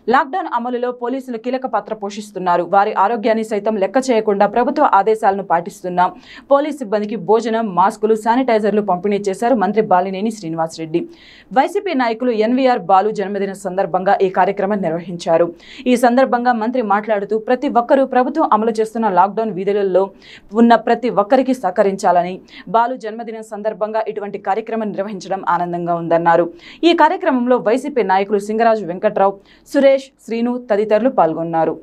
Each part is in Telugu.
లాక్డౌన్ అమలులో పోలీసులు కీలక పాత్ర పోషిస్తున్నారు వారి ఆరోగ్యాన్ని సైతం లెక్క చేయకుండా ప్రభుత్వ ఆదేశాలను పాటిస్తున్నాం పోలీస్ సిబ్బందికి భోజనం మాస్కులు శానిటైజర్లు పంపిణీ చేశారు మంత్రి బాలినేని శ్రీనివాసరెడ్డి వైసీపీ నాయకులు ఎన్వీఆర్ బాలు జన్మదిన సందర్భంగా ఈ కార్యక్రమం నిర్వహించారు ఈ సందర్భంగా మంత్రి మాట్లాడుతూ ప్రతి ఒక్కరూ ప్రభుత్వం అమలు చేస్తున్న లాక్డౌన్ విధులలో ఉన్న ప్రతి ఒక్కరికి సహకరించాలని బాలు జన్మదినం సందర్భంగా ఇటువంటి కార్యక్రమం నిర్వహించడం ఆనందంగా ఉందన్నారు ఈ కార్యక్రమంలో వైసీపీ నాయకులు సింగరాజు వెంకట్రావు సురేష్ శ్రీను తదితరులు పాల్గొన్నారు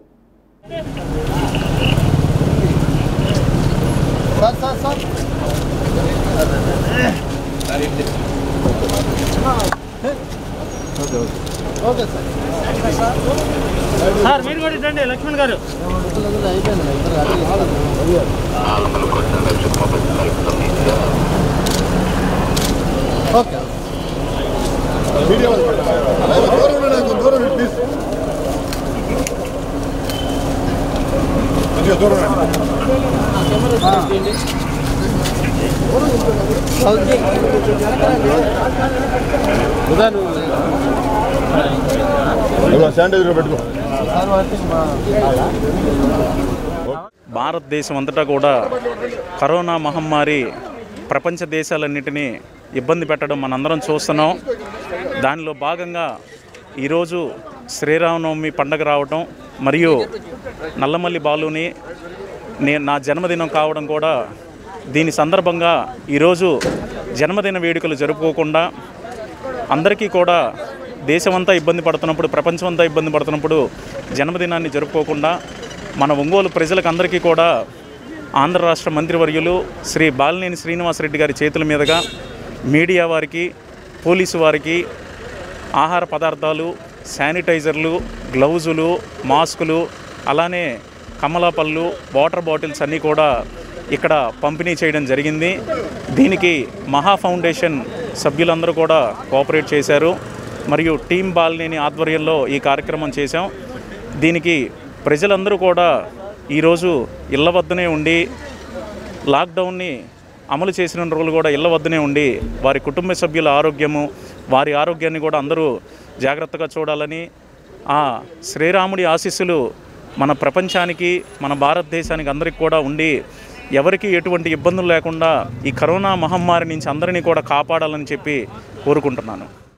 సార్ మీరు కూడా ఇటండి లక్ష్మణ్ గారు దూరం ప్లీజ్ కొద్దిగా దూరం రండి. ఇదిగో శానిటైజర్ పెట్టుకో భారతదేశం అంతటా కూడా కరోనా మహమ్మారి ప్రపంచ దేశాలన్నిటినీ ఇబ్బంది పెట్టడం మనందరం చూస్తున్నాం దానిలో భాగంగా ఈరోజు శ్రీరామనవమి పండగ రావటం మరియు నల్లమల్లి బాలుని నేను నా జన్మదినం కావడం కూడా దీని సందర్భంగా ఈరోజు జన్మదిన వేడుకలు జరుపుకోకుండా అందరికీ కూడా దేశమంతా ఇబ్బంది పడుతున్నప్పుడు ప్రపంచమంతా ఇబ్బంది పడుతున్నప్పుడు జన్మదినాన్ని జరుపుకోకుండా మన ఒంగోలు ప్రజలకు అందరికీ కూడా ఆంధ్ర రాష్ట్ర మంత్రివర్యులు శ్రీ బాలినేని శ్రీనివాసరెడ్డి గారి చేతుల మీదుగా మీడియా వారికి పోలీసు వారికి ఆహార పదార్థాలు శానిటైజర్లు గ్లౌజులు మాస్కులు అలానే కమలాపళ్ళు వాటర్ బాటిల్స్ అన్నీ కూడా ఇక్కడ పంపిణీ చేయడం జరిగింది దీనికి మహా ఫౌండేషన్ సభ్యులందరూ కూడా కోఆపరేట్ చేశారు మరియు టీం బాలినేని ఆధ్వర్యంలో ఈ కార్యక్రమం చేశాం దీనికి ప్రజలందరూ కూడా ఈరోజు ఇళ్ల వద్దనే ఉండి లాక్డౌన్ని అమలు చేసిన రోజులు కూడా ఇళ్ల వద్దనే ఉండి వారి కుటుంబ సభ్యుల ఆరోగ్యము వారి ఆరోగ్యాన్ని కూడా అందరూ జాగ్రత్తగా చూడాలని ఆ శ్రీరాముడి ఆశీస్సులు మన ప్రపంచానికి మన భారతదేశానికి అందరికీ కూడా ఉండి ఎవరికి ఎటువంటి ఇబ్బందులు లేకుండా ఈ కరోనా మహమ్మారి నుంచి అందరినీ కూడా కాపాడాలని చెప్పి కోరుకుంటున్నాను